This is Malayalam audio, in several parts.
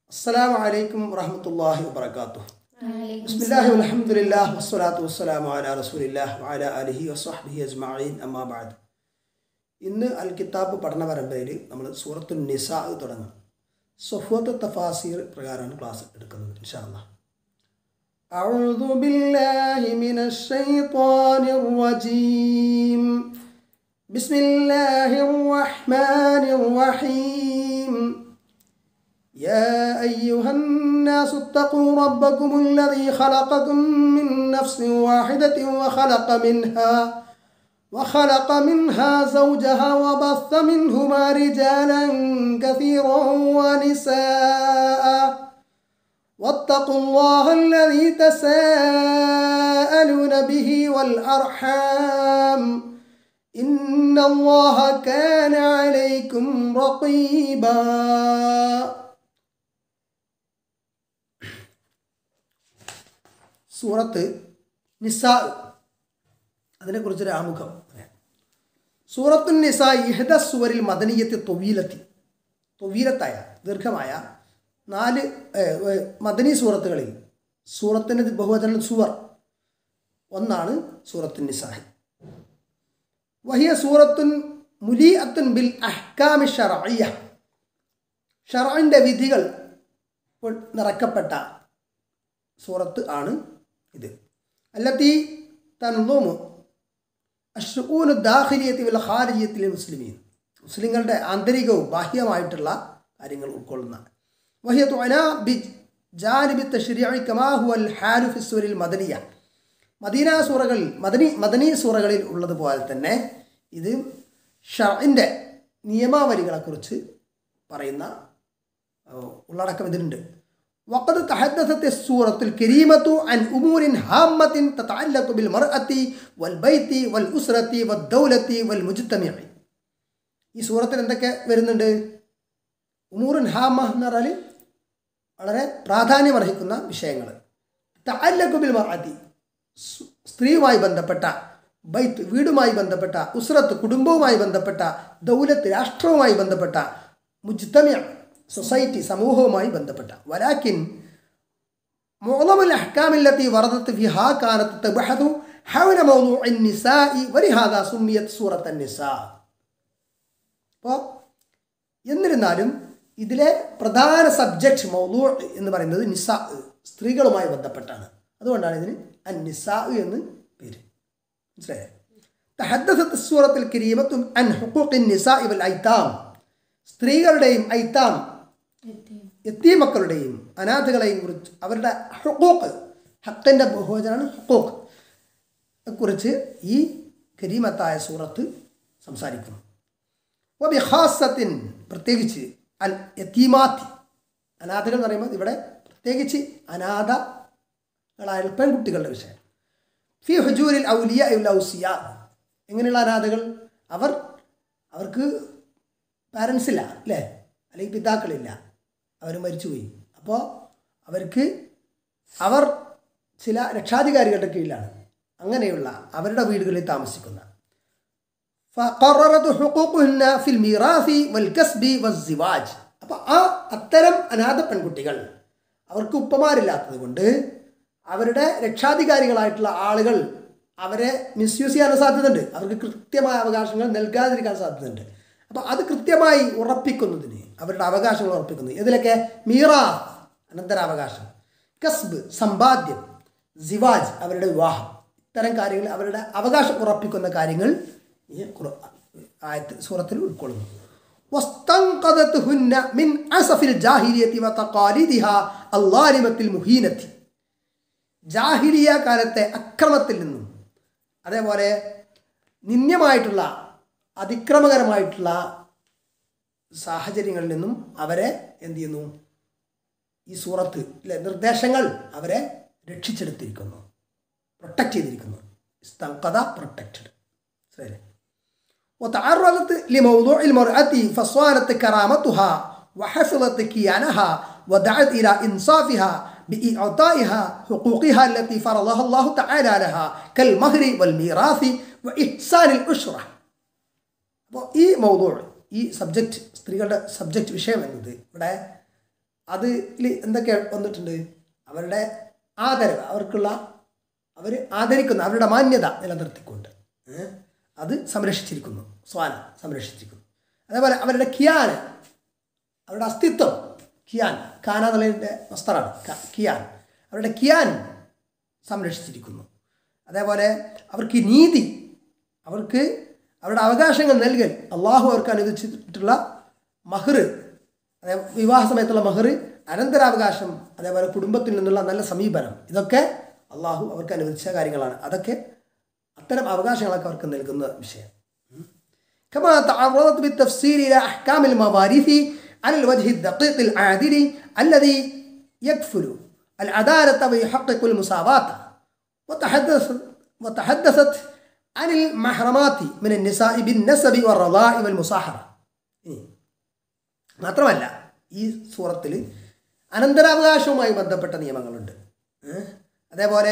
السلام عليكم ورحمة الله وبركاته بسم الله والحمد لله والصلاة والسلام على رسول الله وعلى آله وصحبه أجمعين أما بعد ഇന്ന് അൽ കിതാബ് പഠന പരമ്പരയിൽ നമ്മൾ സൂറത്തു നിസാ തുടങ്ങും സൊഫത്ത് തഫാസീർ പ്രകാരമാണ് ക്ലാസ് എടുക്കുന്നത് ഇൻഷാല്ലാ أعوذ بالله من الشيطان الرجيم بسم الله الرحمن الرحيم يا أيها الناس اتقوا ربكم الذي خلقكم من نفس واحدة وخلق منها وخلق منها زوجها وبث منهما رجالا كثيرا ونساء واتقوا الله الذي تساءلون به والأرحام إن الله كان عليكم رقيبا സൂറത്ത് നിസാ അതിനെക്കുറിച്ചൊരു ആമുഖം പറയാം സൂറത്തു നിസാ ഇഹദ സുവരിൽ മദനീയത്തെ തൊവീലത്തി തൊവീലത്തായ ദീർഘമായ നാല് ഏഹ്, ഏഹ്, മദനി സൂറത്തുകളിൽ സൂറത്തിൻ്റെ ബഹുവചനം സുവർ ഒന്നാണ് സൂറത്തു നിസാഹി വഹിയ സൂറത്തുൻ മുലി അത്തുൻ ബിൽ അഹ്കാമി ഷറയ്യ ഷറയിൻ്റെ വിധികൾ കൊണ്ട് നിറക്കപ്പെട്ട സൂറത്ത് ആണ് ഇത് അല്ലത്തി തൻലൂമു അഷൂനു ദാഖിലിയത്തി വൽ ഖാരിജിയത്തിൽ മുസ്ലിമീൻ മുസ്ലിങ്ങളുടെ ആന്തരികവും ബാഹ്യമായിട്ടുള്ള കാര്യങ്ങൾ ഉൾക്കൊള്ളുന്ന വഹിയത്തു അനാ ബി ജാനിബി തഷ്രിഇ കമാ ഹുവ അൽ ഹാലു ഫി സൂരിൽ മദനിയ മദീന സൂറകളിൽ മദനി മദനി സൂറകളിൽ ഉള്ളതുപോലെ തന്നെ ഇത് ഷറിൻ്റെ നിയമാവലികളെക്കുറിച്ച് പറയുന്ന ഏഹ്, ഉള്ളടക്കം ഇതിനുണ്ട് وقد تحدثت السورة الكريمة عن أمور هامة تتعلق بالمرأة والبيت والأسرة والدولة والمجتمع ഈ സൂറത്തിൽ എന്തൊക്കെ വരുന്നുണ്ട് ഉമൂറുൻ ഹാമ എന്ന് പറഞ്ഞാൽ വളരെ പ്രാധാന്യമർഹിക്കുന്ന വിഷയങ്ങൾ തഅല്ലഖുബിൽ മറാത്തി സ്ത്രീയുമായി ബന്ധപ്പെട്ട ബൈത്ത് വീടുമായി ബന്ധപ്പെട്ട ഉസ്രത്ത് കുടുംബവുമായി ബന്ധപ്പെട്ട ദൗലത്ത് രാഷ്ട്രവുമായി ബന്ധപ്പെട്ട മുജ്തമിയ സൊസൈറ്റി സമൂഹവുമായി ബന്ധപ്പെട്ട വലാക്കിൻ معظم الأحكام التي وردت فيها كانت تبحث حول موضوع النساء ولهذا سميت سورة النساء അപ്പോൾ എന്നിരുന്നാലും ഇതിലെ പ്രധാന സബ്ജക്റ്റ് മൗലൂ എന്ന് പറയുന്നത് നിസാ സ്ത്രീകളുമായി ബന്ധപ്പെട്ടാണ് അതുകൊണ്ടാണ് ഇതിന് അൻ നിസാ എന്ന് പേര് മനസ്സിലായോ تحدثت السورة الكريمة عن حقوق النساء والأيتام സ്ത്രീകളുടെയും ഐത്താം എത്തിമക്കളുടെയും അനാഥകളെയും കുറിച്ച് അവരുടെ ഹുക്കൂക്ക് ഹക്കിൻ്റെ ബഹുവചനാണ് ഹുക്കൂക്ക് കുറിച്ച് ഈ കരീമത്തായ സൂറത്ത് സംസാരിക്കുന്നു വബിഹാസത്തിൻ പ്രത്യേകിച്ച് അൽ യത്തീമാത്തി അനാഥകൾ എന്ന് പറയുമ്പോൾ ഇവിടെ പ്രത്യേകിച്ച് അനാഥകളായ പെൺകുട്ടികളുടെ വിഷയം ഫി ഹുജൂരിൽ ഔലിയ ഔസിയ എങ്ങനെയുള്ള അനാഥകൾ അവർ അവർക്ക് പാരൻസ് ഇല്ല അല്ലേ അല്ലെങ്കിൽ പിതാക്കളില്ല അവർ മരിച്ചുപോയി അപ്പോൾ അവർക്ക് അവർ ചില രക്ഷാധികാരികളുടെ കീഴിലാണ് അങ്ങനെയുള്ള അവരുടെ വീടുകളിൽ താമസിക്കുന്ന فقررت حقوقهن في الميراث والكسب والزواج അപ്പോൾ ആ അത്തരം അനാഥ പെൺകുട്ടികൾ അവർക്ക് ഉപ്പമാരില്ലാത്തത് കൊണ്ട് അവരുടെ രക്ഷാധികാരികളായിട്ടുള്ള ആളുകൾ അവരെ മിസ്യൂസ് ചെയ്യാൻ സാധ്യതയുണ്ട് അവർക്ക് കൃത്യമായ അവകാശങ്ങൾ നൽകാതിരിക്കാൻ സാധ്യതയുണ്ട് അപ്പോൾ അത് കൃത്യമായി ഉറപ്പിക്കുന്നതിന് അവരുടെ അവകാശങ്ങൾ ഉറപ്പിക്കുന്നത് ഇതിലൊക്കെ മീറാ അനന്തരാവകാശം കസ്ബ് സമ്പാദ്യം സിവാജ് അവരുടെ വിവാഹം ഇത്തരം കാര്യങ്ങൾ അവരുടെ അവകാശം ഉറപ്പിക്കുന്ന കാര്യങ്ങൾ ഈ ഖുർ- ആയത്ത് സൂറത്തിൽ ഉൾക്കൊള്ളുന്നു واستنقذتهن من أسف الجاهلية وتقاليدها الظالمة المهينة ജാഹിലിയ കാലത്തെ അക്രമത്തിൽ നിന്നും അതേപോലെ നിന്ദ്യമായിട്ടുള്ള അതിക്രമകരമായിട്ടുള്ള സാഹചര്യങ്ങളിൽ നിന്നും അവരെ എന്ത് ചെയ്യുന്നു ഈ സൂറത്ത് അല്ലെ നിർദ്ദേശങ്ങൾ അവരെ രക്ഷിച്ചെടുത്തിരിക്കുന്നു പ്രൊട്ടക്റ്റ് ചെയ്തിരിക്കുന്നു കഥ പ്രൊട്ടക്റ്റഡ് ശരി وتعرضت لموضوع المرأة فصانت كرامتها وحفظت كيانها ودعت إلى إنصافها بإعطائها حقوقها التي فرضها الله تعالى لها كالمهر والميراث وإحسان الأسرة അപ്പോൾ ഈ മൗദൂൾ ഈ സബ്ജക്റ്റ് സ്ത്രീകളുടെ സബ്ജക്റ്റ് വിഷയം എന്നത് ഇവിടെ അതിൽ എന്തൊക്കെ വന്നിട്ടുണ്ട് അവരുടെ ആദരവ് അവർക്കുള്ള അവർ ആദരിക്കുന്ന അവരുടെ മാന്യത നിലനിർത്തിക്കൊണ്ട് ഏ, അത് സംരക്ഷിച്ചിരിക്കുന്നു സ്വാന സംരക്ഷിച്ചിരിക്കുന്നു അതേപോലെ അവരുടെ കിയാന് അവരുടെ അസ്തിത്വം കിയാൻ ഖാന എന്നുള്ളതിൻ്റെ മസ്തറാണ് ക- കിയാൻ അവരുടെ കിയാൻ സംരക്ഷിച്ചിരിക്കുന്നു അതേപോലെ അവർക്ക് നീതി അവർക്ക് അവരുടെ അവകാശങ്ങൾ നൽകൽ അള്ളാഹു അവർക്ക് അനുവദിച്ചിട്ടുള്ള മഹർ അതായത് വിവാഹ സമയത്തുള്ള മഹർ അനന്തരാവകാശം അതേപോലെ കുടുംബത്തിൽ നിന്നുള്ള നല്ല സമീപനം ഇതൊക്കെ അള്ളാഹു അവർക്ക് അനുവദിച്ച കാര്യങ്ങളാണ് അതൊക്കെ അത്തരം അവകാശങ്ങളൊക്കെ അവർക്ക് നൽകുന്ന വിഷയം كما تعرضت بالتفصيل إلى أحكام المواريث على الوجه الدقيق العادل الذي يكفل العدالة ويحقق المساواة وتحدثت وتحدثت عن المحرمات من النساء بالنسب والرضاء والمصاحرة ഇനി മാത്രമല്ല ഈ സൂറത്തിൽ അനന്തരാവകാശവുമായി ബന്ധപ്പെട്ട നിയമങ്ങളുണ്ട് ഏ? അതേപോലെ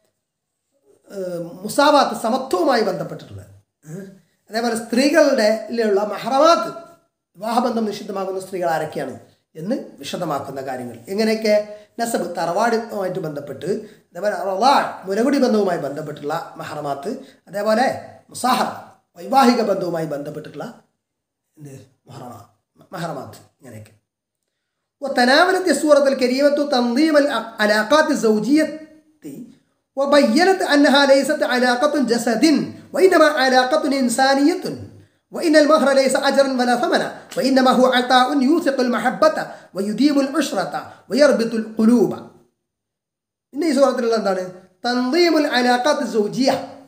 ഏഹ്, മുസാവാത്ത് സമത്വവുമായി ബന്ധപ്പെട്ടിട്ടുള്ളത് ഏഹ്? അതേപോലെ സ്ത്രീകളുടെ ഉള്ള മഹറമാത്ത് വിവാഹബന്ധം നിഷിദ്ധമാകുന്ന സ്ത്രീകൾ ആരൊക്കെയാണ് എന്ന് വിശദമാക്കുന്ന കാര്യങ്ങൾ എങ്ങനെയൊക്കെ നസബ് തറവാടുമായിട്ട് ബന്ധപ്പെട്ട് അതേപോലെ റളാ മുലകുടി ബന്ധവുമായി ബന്ധപ്പെട്ടുള്ള മഹറമാത്ത് അതേപോലെ മുസാഹർ വൈവാഹിക ബന്ധവുമായി ബന്ധപ്പെട്ടിട്ടുള്ള എന്ത് മഹറമാ മഹറമാത്ത് ഇങ്ങനെയൊക്കെ وتناولت السورة الكريمة تنظيم العلاقات الزوجية وبينت أنها ليست علاقة جسد وإنما علاقة إنسانية وإن المهر ليس أجرا ولا ثمنا وإنما هو عطاء يوثق المحبة ويديم العشرة ويربط القلوب ഇന്ന് ഈ സൂറത്തിലുള്ള എന്താണ് തന്ദീമുൽ അലാഖാത്ത് സൗജിയ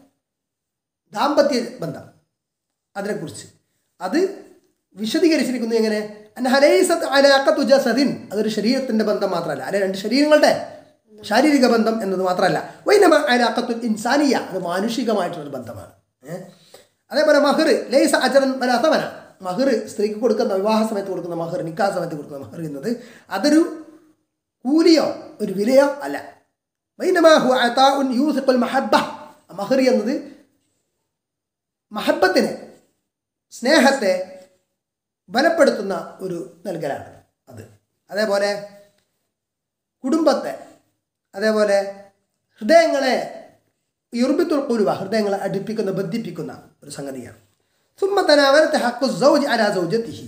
ദാമ്പത്യ ബന്ധം അതിനെക്കുറിച്ച് അത് വിശദീകരിച്ചിരിക്കുന്നു എങ്ങനെ അൻഹലൈസത്ത് അലാഖത്തു ജസദിൻ അതൊരു ശരീരത്തിന്റെ ബന്ധം മാത്രമല്ല അല്ലെ രണ്ട് ശരീരങ്ങളുടെ ശാരീരിക ബന്ധം എന്നത് മാത്രമല്ല വൈനമ അലാഖത്തു ഇൻസാനിയ അത് മാനുഷികമായിട്ടുള്ളൊരു ബന്ധമാണ് ഏഹ്? അതേപോലെ മഹർ ലൈസ അജറൻ വലാത്തവന മഹർ സ്ത്രീക്ക് കൊടുക്കുന്ന വിവാഹ സമയത്ത് കൊടുക്കുന്ന മഹർ നിക്കാ സമയത്ത് കൊടുക്കുന്ന മഹർ എന്നത് അതൊരു കൂലിയോ ഒരു വിലയോ അല്ല വൈനമാഹു അതാഉൻ യൂസിഖുൽ മഹബ്ബ മഹർ എന്നത് മഹബത്തിനെ സ്നേഹത്തെ ബലപ്പെടുത്തുന്ന ഒരു നൽകലാണ് അത് അതേപോലെ കുടുംബത്തെ അതേപോലെ ഹൃദയങ്ങളെ യുർബിത്തുൽ കുരുവ ഹൃദയങ്ങളെ അടുപ്പിക്കുന്ന ബന്ധിപ്പിക്കുന്ന ഒരു സംഗതിയാണ് ثم تناولت حق الزوج على زوجته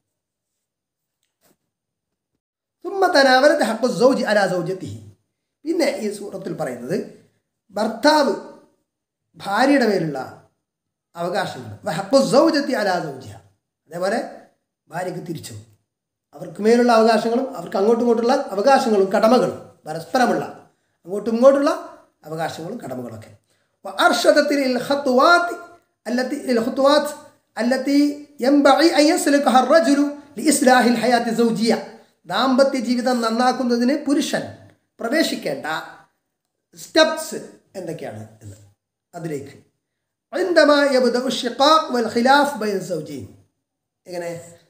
ثم تناولت حق الزوج على زوجته പിന്നെ ഈ സൂറത്തിൽ പറയുന്നത് ഭർത്താവ് ഭാര്യയുടെ മേലുള്ള അവകാശങ്ങൾ വഹഖു സൗജത്തി അലാ സൗജിഹ അതേപോലെ ഭാര്യയ്ക്ക് തിരിച്ചും അവർക്ക് മേലുള്ള അവകാശങ്ങളും അവർക്ക് അങ്ങോട്ടും ഇങ്ങോട്ടുള്ള അവകാശങ്ങളും കടമകളും പരസ്പരമുള്ള അങ്ങോട്ടും ഇങ്ങോട്ടുള്ള അവകാശങ്ങളും കടമകളൊക്കെ وأرشدت للخطوات التي الخطوات التي ينبغي أن يسلكها الرجل لإصلاح الحياة الزوجية ദാമ്പത്യ ജീവിതം നന്നാക്കുന്നതിന് പുരുഷൻ പ്രവേശിക്കേണ്ട സ്റ്റെപ്സ് എന്തൊക്കെയാണ് എന്ന് അതിലേക്ക് عندما يبدأ الشقاق والخلاف بين الزوجين എങ്ങനെ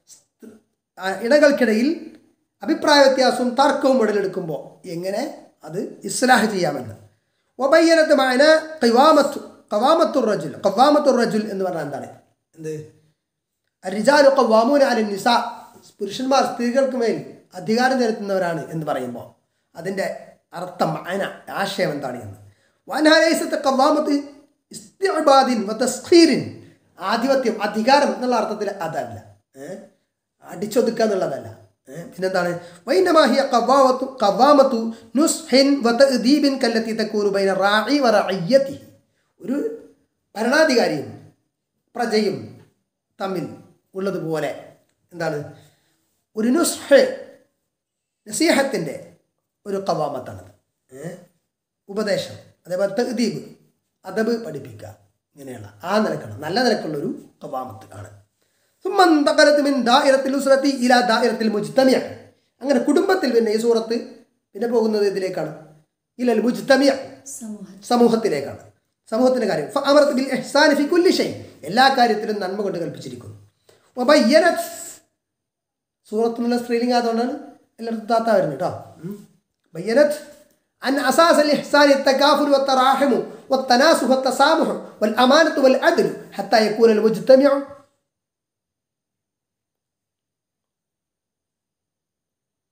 ആ ഇണകൾക്കിടയിൽ അഭിപ്രായ വ്യത്യാസവും തർക്കവും ഉടലെടുക്കുമ്പോൾ എങ്ങനെ അത് ഇസ്ലാഹ് ചെയ്യാമെന്ന് വബയ്യനത്ത് മാന കവാമത്തു കവാമത്തുർ റജുൽ കവാമത്തുർ റജുൽ എന്ന് പറഞ്ഞാൽ എന്താണ് എന്ത് റിജാലു കവാമൂന അലി നിസ പുരുഷന്മാർ സ്ത്രീകൾക്ക് മേൽ അധികാരം ചെലുത്തുന്നവരാണ് എന്ന് പറയുമ്പോൾ അതിൻ്റെ അർത്ഥം അന ആശയം എന്താണ് എന്ന് വാനാലയസത്തെ കവാമത്ത് ഇസ്തിഅബാദിൻ വതസ്ഖീറിൻ ആധിപത്യം അധികാരം എന്നുള്ള അർത്ഥത്തിൽ അതല്ല ഏഹ് അടിച്ചൊതുക്കുക എന്നുള്ളതല്ല ഏഹ് പിന്നെന്താണ് വൈനമാഹിയ കവാമത്തു കവാമത്തു നുസ്ഹിൻ വതഅദീബിൻ കല്ലത്തി തക്കൂനു ബൈന റാഇ വറഇയ്യതി ഒരു ഭരണാധികാരിയും പ്രജയും തമ്മിൽ ഉള്ളതുപോലെ എന്താണ് ഒരു നുസ്ഹ് നസീഹത്തിൻ്റെ ഒരു കവാമത്താണത് ഏഹ് ഉപദേശം അതേപോലെ തഹദീബ് അദബ് പഠിപ്പിക്കുക ഇങ്ങനെയുള്ള ആ നിലക്കാണ് നല്ല നിലക്കുള്ള ഒരു കവാമത്ത് ആണ് ثم انتقلت من دائرة الأسرة إلى دائرة المجتمع അങ്ങനെ കുടുംബത്തിൽ പിന്നെ ഈ സൂറത്ത് പിന്നെ പോകുന്നത് ഇതിലേക്കാണ് ഇലൽ മുജ്തമിയ സമൂഹം സമൂഹത്തിലേക്കാണ് സമൂഹത്തിന്റെ കാര്യം ഫഅമറത്ത് ബിൽ ഇഹ്സാനി ഫി കുല്ലി ഷൈ എല്ലാ കാര്യത്തിലും നന്മ കൊണ്ട് കൽപ്പിച്ചിരിക്കുന്നു വബയ്യനത് സൂറത്തിനുള്ള സ്ത്രീലിംഗ് ആയതുകൊണ്ടാണ് എല്ലായിടത്തും താത്ത വരുന്നത് കേട്ടോ ബയ്യനത് أن أساس الإحسان التكافل والتراحم والتناسخ والتسامح والأمانة والعدل حتى يكون المجتمع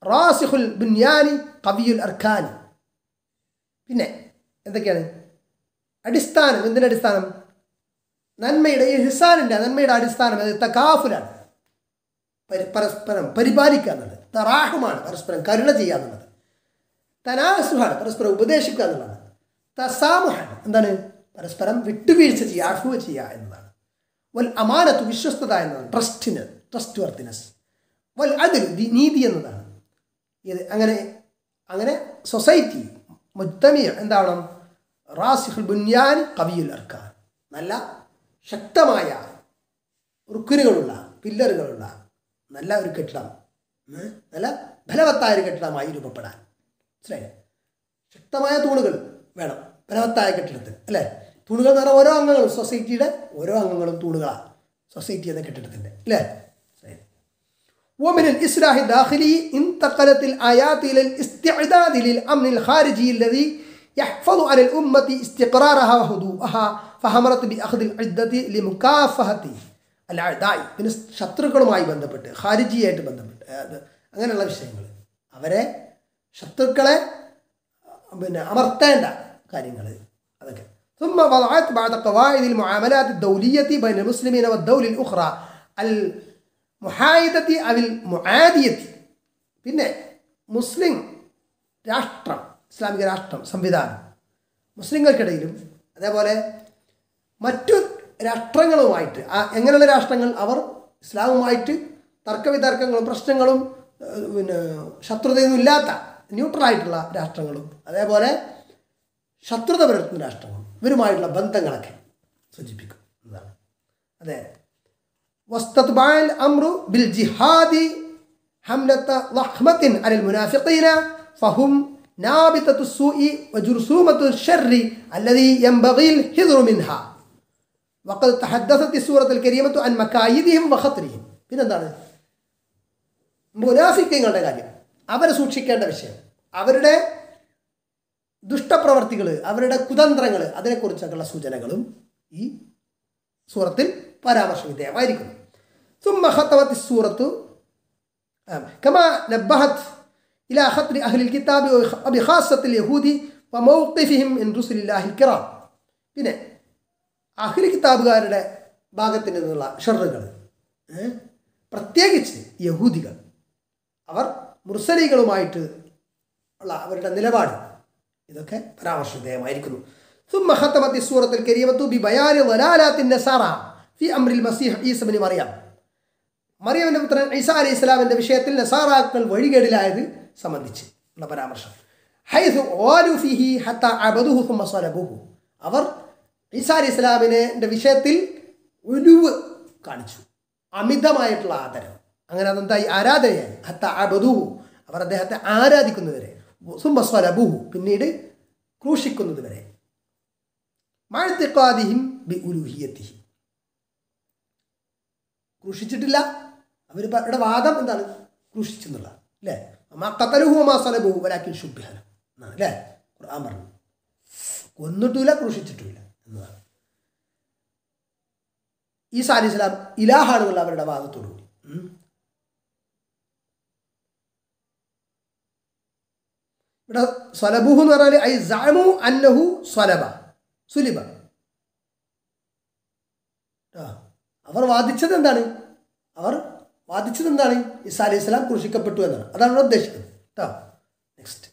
റാസിഖുൽ ബുന്യാനി കവിയുൽ അർഖാനി പിന്നെ എന്തൊക്കെയാണ് അടിസ്ഥാനം എന്തിൻ്റെ അടിസ്ഥാനം നന്മയുടെ ഈ ഹിസാനിൻ്റെ നന്മയുടെ അടിസ്ഥാനം അത് തകാഫുലാണ് പരി പരസ്പരം പരിപാലിക്കുക എന്നുള്ളത് തറാഹുമാണ് പരസ്പരം കരുണ ചെയ്യുക എന്നുള്ളത് തനാസുഹാണ് പരസ്പരം ഉപദേശിക്കുക എന്നുള്ളതാണ് തസാമുഹാണ് എന്താണ് പരസ്പരം വിട്ടുവീഴ്ച ചെയ്യുക അഫുവ ചെയ്യുക എന്നതാണ് വൽ അമാനത്ത് വിശ്വസ്തത എന്നതാണ് ട്രസ്റ്റിന് ട്രസ്റ്റ് വർത്തിനെസ് വൽ അതിൽ നീതി എന്നതാണ് ഇത് അങ്ങനെ അങ്ങനെ സൊസൈറ്റി മുത്തമിയ എന്താവണം റാസിഖുൽ ബുന്യാൻ കവിയുൽ അർക്കാൻ നല്ല ശക്തമായ റുക്കുനുകളുള്ള പില്ലറുകളുള്ള നല്ല ഒരു കെട്ടിടം ഉം, നല്ല ബലവത്തായ ഒരു കെട്ടിടമായി രൂപപ്പെടാൻ മനസ്സിലായില്ലേ ശക്തമായ തൂണുകൾ വേണം ബലവത്തായ കെട്ടിടത്തിന് അല്ലേ തൂണുകൾ എന്ന് പറഞ്ഞാൽ ഓരോ അംഗങ്ങളും സൊസൈറ്റിയുടെ ഓരോ അംഗങ്ങളും തൂണുകളാണ് സൊസൈറ്റി എന്ന കെട്ടിടത്തിൻ്റെ അല്ലേ ശരി. ومن الإصلاح الداخلي انتقلت الآيات إلى الاستعداد للأمن الخارجي الذي يحفظ على الأمة استقرارها وهدوءها فهمرت بأخذ العدة لمكافحة الأعداء പിന്നെ ശത്രുക്കളുമായി ബന്ധപ്പെട്ട് ഖാരിജിയായിട്ട് ബന്ധപ്പെട്ട് അത് അങ്ങനെയുള്ള വിഷയങ്ങൾ അവരെ ശത്രുക്കളെ പിന്നെ അമർത്തേണ്ട കാര്യങ്ങൾ അതൊക്കെ ثم وضعت بعد قواعد المعاملات الدولية بين المسلمين والدول الأخرى المحايدة أو المعادية പിന്നെ മുസ്ലിം രാഷ്ട്രം ഇസ്ലാമിക രാഷ്ട്രം സംവിധാനം മുസ്ലിങ്ങൾക്കിടയിലും അതേപോലെ മറ്റു രാഷ്ട്രങ്ങളുമായിട്ട് ആ എങ്ങനെയുള്ള രാഷ്ട്രങ്ങൾ അവർ ഇസ്ലാമുമായിട്ട് തർക്കവിതർക്കങ്ങളും പ്രശ്നങ്ങളും ഏഹ്, പിന്നെ ശത്രുതയൊന്നും ഇല്ലാത്ത ന്യൂട്രലായിട്ടുള്ള രാഷ്ട്രങ്ങളും അതേപോലെ ശത്രുത പുലർത്തുന്ന രാഷ്ട്രങ്ങളും ഇവരുമായിട്ടുള്ള ബന്ധങ്ങളൊക്കെ സൂചിപ്പിക്കും എന്നതാണ് അതെ واستطبع الأمر بالجهاد حملة ضخمة على المنافقين فهم نابتة السوء وجرثومة الشر الذي ينبغي الحذر منها وقد تحدثت السورة الكريمة عن مكايدهم وخطرهم പിന്നെന്താണ് മുനാഫിക്കങ്ങളുടെ കാര്യം അവരെ സൂക്ഷിക്കേണ്ട വിഷയം അവരുടെ ദുഷ്ടപ്രവർത്തികൾ അവരുടെ കുതന്ത്രങ്ങൾ അതിനെക്കുറിച്ചൊക്കെയുള്ള സൂചനകളും ഈ സൂറത്തിൽ പരാമർശ വിധേയമായിരിക്കുന്നു ثم ختمت السورة آم، كما نبهت إلى خطر أهل الكتاب وبخاصة اليهود وموقفهم من رسل الله الكرام പിന്നെ അഖിൽ കിതാബുകാരുടെ ഭാഗത്ത് നിന്നുള്ള ഷെറുകൾ പ്രത്യേകിച്ച് യഹൂദികൾ അവർ മുർസലികളുമായിട്ട് ഉള്ള അവരുടെ നിലപാട് ഇതൊക്കെ പരാമർശിതമായിരിക്കുന്നു ثم ختمت السورة الكريمة ببيان ضلالات النصارى في أمر المسيح عيسى بن مريم മറിയമിൻ്റെ പുത്രൻ ഈസ അലൈഹി ഇസ്ലാമിൻ്റെ വിഷയത്തിൽ നസാറാക്കൾ വഴികേടിലായത് സംബന്ധിച്ച് ഉള്ള പരാമർശം ഹൈസു ഓലു ഫിഹി ഹത്ത അബദുഹു സുമ്മ സ്വലബുഹു അവർ ഈസ അലൈഹി ഇസ്ലാമിൻ്റെ വിഷയത്തിൽ ഒലുവ് കാണിച്ചു അമിതമായിട്ടുള്ള ആദരം അങ്ങനെ അതെന്തായി ആരാധനയായി ഹത്ത അബദുഹു അവർ അദ്ദേഹത്തെ ആരാധിക്കുന്നവരെ സുമ്മ സ്വലബുഹു പിന്നീട് ക്രൂശിക്കുന്നത് വരെ മഴത്തിക്കാദിഹിം ബി ഉലുഹിയത്തിഹിം ക്രൂശിച്ചിട്ടില്ല അവർ അവരുടെ വാദം എന്താണ് ക്രൂശിച്ചെന്നുള്ള അല്ലേ അമ്മ കത്തലുഹു അമ്മാ സലബുഹു വലാക്കിൻ ശുദ്ധിഹന എന്നാണ് അല്ലേ ഖുർആൻ പറഞ്ഞു കൊന്നിട്ടില്ല ക്രൂശിച്ചിട്ടുമില്ല എന്നതാണ് ഈ സാലി ഇസ്ലാം ഇലാഹാണെന്നുള്ള അവരുടെ വാദത്തോടുകൂടി ഉം. ഇവിടെ സ്വലബുഹു എന്ന് പറഞ്ഞാൽ ഐ സാമു അന്നഹു സ്വലബ സുലിബ ആ അവർ വാദിച്ചത് എന്താണ് അവർ വാദിച്ചത് എന്താണ് ഇസാ അലൈഹി സ്വലാം ക്രൂശിക്കപ്പെട്ടു എന്നാണ് അതാണ് ഇവിടെ ഉദ്ദേശിക്കുന്നത് കേട്ടോ നെക്സ്റ്റ്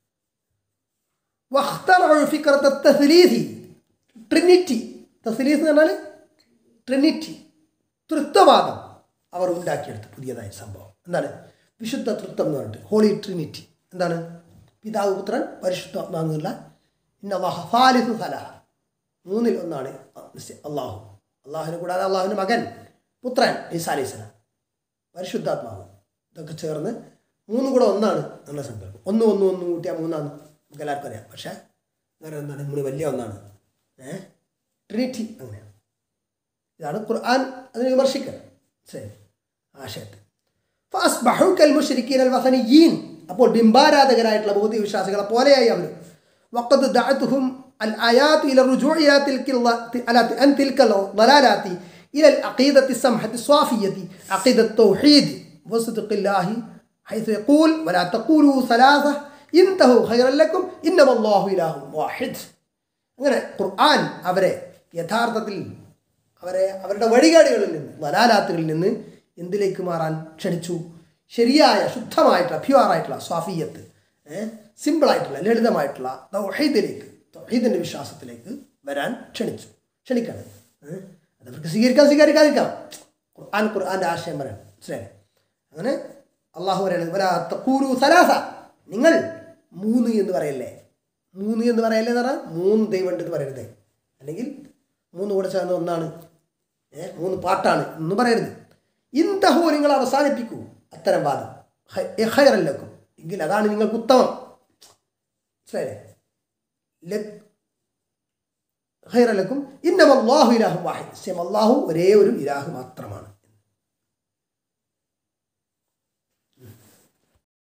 ട്രിനിറ്റി തസ്ലീസ് എന്ന് പറഞ്ഞാൽ ട്രിനിറ്റി തൃത്വവാദം അവർ ഉണ്ടാക്കിയെടുത്തു പുതിയതായ സംഭവം എന്താണ് വിശുദ്ധ തൃത്വം എന്ന് പറഞ്ഞിട്ട് ഹോളി ട്രിനിറ്റി എന്താണ് പിതാവ് പുത്രൻ പരിശുദ്ധാത്മാന്നുള്ള ഇന്നവാഹു സലാഹ മൂന്നിൽ ഒന്നാണ് അള്ളാഹു അള്ളാഹുവിനെ കൂടാതെ അള്ളാഹുവിൻ്റെ മകൻ പുത്രൻ ഈസാ അലൈഹി സ്വലാം പരിശുദ്ധാത്മാവ് ഇതൊക്കെ ചേർന്ന് മൂന്നും കൂടെ ഒന്നാണ് എന്നുള്ള സങ്കല്പം ഒന്ന് ഒന്ന് ഒന്ന് കൂട്ടിയാൽ മൂന്നാണ് നമുക്ക് എല്ലാവർക്കും അറിയാം പക്ഷേ വേറെ എന്താണ് മൂന്ന് വലിയ ഒന്നാണ് ഏ ട്രിനിറ്റി അങ്ങനെയാണ് ഇതാണ് ഖുർആൻ അതിനെ വിമർശിക്കുക ശരി ആശയത്തെ فأصبحوا كالمشركين الوثنيين അപ്പോൾ ബിംബാരാധകരായിട്ടുള്ള ബൗദ്ധിക വിശ്വാസികളെ പോലെയായി അവർ وقد دعتهم الآيات إلى الرجوع إلى تلك على أن تلك الضلالات إلى العقيدة السمحة الصافية عقيدة التوحيد وصدق الله حيث يقول ولا تقولوا ثلاثة انتهوا خيرا لكم إنما الله إله واحد അങ്ങനെ ഖുർആൻ അവരെ യഥാർത്ഥത്തിൽ അവരെ അവരുടെ വഴികാടുകളിൽ നിന്ന് വലാലാത്തുകളിൽ നിന്ന് എന്തിലേക്ക് മാറാൻ ക്ഷണിച്ചു ശരിയായ ശുദ്ധമായിട്ടുള്ള പ്യുവറായിട്ടുള്ള സ്വാഫിയത്ത് സിമ്പിളായിട്ടുള്ള ലളിതമായിട്ടുള്ള തൗഹീദിലേക്ക് തൗഹീദിൻ്റെ വിശ്വാസത്തിലേക്ക് വരാൻ ക്ഷണിച്ചു ക്ഷണിക്കണം ഏ? അതവർക്ക് സ്വീകരിക്കാൻ സ്വീകരിക്കാതിരിക്കാം ഖുർആൻ ഖുർആൻ്റെ ആശയം പറയാം മനസ്സിലായി അങ്ങനെ അള്ളാഹു പറയുന്നത് വരാ തഖൂലു സലാസ നിങ്ങൾ മൂന്ന് എന്ന് പറയല്ലേ മൂന്ന് എന്ന് പറയല്ലേ എന്ന് പറഞ്ഞാൽ മൂന്ന് ദൈവമുണ്ട് എന്ന് പറയരുത് അല്ലെങ്കിൽ മൂന്ന് കൂടെ ചേർന്ന് ഒന്നാണ് ഏ മൂന്ന് പാട്ടാണ് എന്ന് പറയരുത് ഇന്തഹോ നിങ്ങൾ അവസാനിപ്പിക്കൂ അത്തരം വാദം ഹൈറല്ലക്കും എങ്കിൽ അതാണ് നിങ്ങൾക്ക് ഉത്തമം മനസ്സിലായില്ലേ ലക് ഹൈറലക്കും ഇന്നമല്ലാഹു ഇലാഹു വാഹിദ് നിശ്ചയം അള്ളാഹു ഒരേ ഒരു ഇലാഹു മാത്രമാണ്